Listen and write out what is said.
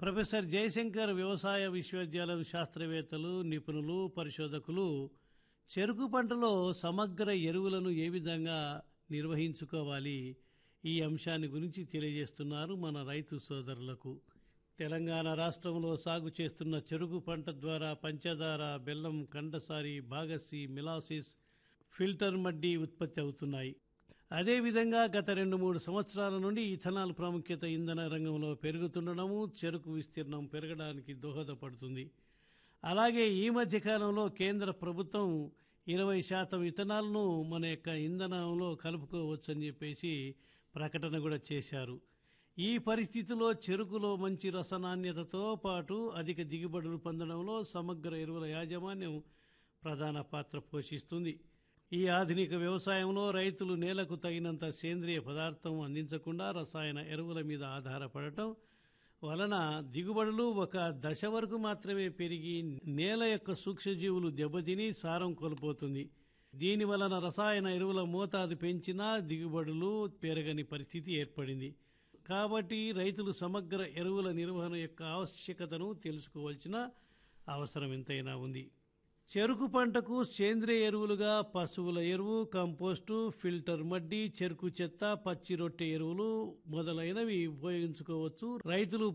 professor Jayashankar వ్యవసాయ విశ్వవిద్యాలయం శాస్త్రవేత్తలు నిపుణులు పరిశోధకులు చెరుకు పంటలో సమగ్ర ఎరువులను ఏ విధంగా నిర్వహించుకోవాలి ఈ అంశాన్ని గురించి తెలియజేస్తున్నారు మన రైతు సోదరులకు తెలంగాణ రాష్ట్రంలో సాగు చేస్తున్న చెరుకు పంట ద్వారా పంచదార బెల్లం కండసారి బాగసి మిలాసిస్ ఫిల్టర్ మడ్డి ఉత్పత్తి అవుతున్నాయి అదేవిధంగా గత రెండు మూడు సంవత్సరాల నుండి ఇథనాల్ ప్రాముఖ్యత ఇంధన రంగంలో పెరుగుతుండడము చెరుకు విస్తీర్ణం పెరగడానికి దోహదపడుతుంది అలాగే ఈ మధ్య కాలంలో కేంద్ర ప్రభుత్వం ఇరవై శాతం ఇథనాల్ను మన యొక్క ఇంధనంలో కలుపుకోవచ్చని చెప్పేసి ప్రకటన కూడా చేశారు ఈ పరిస్థితిలో చెరుకులో మంచి రసనాణ్యతతో పాటు అధిక దిగుబడులు పొందడంలో సమగ్ర ఎరువుల యాజమాన్యం ప్రధాన పాత్ర పోషిస్తుంది ఈ ఆధునిక వ్యవసాయంలో రైతులు నేలకు తగినంత సేంద్రియ పదార్థం అందించకుండా రసాయన ఎరువుల మీద ఆధారపడటం వలన దిగుబడులు ఒక దశ వరకు మాత్రమే పెరిగి నేల యొక్క సూక్ష్మజీవులు దెబ్బతిని సారం కోల్పోతుంది దీని వలన రసాయన ఎరువుల మోతాదు పెంచినా దిగుబడులు పెరగని పరిస్థితి ఏర్పడింది కాబట్టి రైతులు సమగ్ర ఎరువుల నిర్వహణ యొక్క ఆవశ్యకతను తెలుసుకోవాల్సిన అవసరం ఎంతైనా ఉంది చెరుకు పంటకు సేంద్రియ ఎరువులుగా పశువుల ఎరువు కంపోస్టు ఫిల్టర్ మడ్డి చెరుకు చెత్త పచ్చి రొట్టె ఎరువులు మొదలైనవి ఉపయోగించుకోవచ్చు రైతులు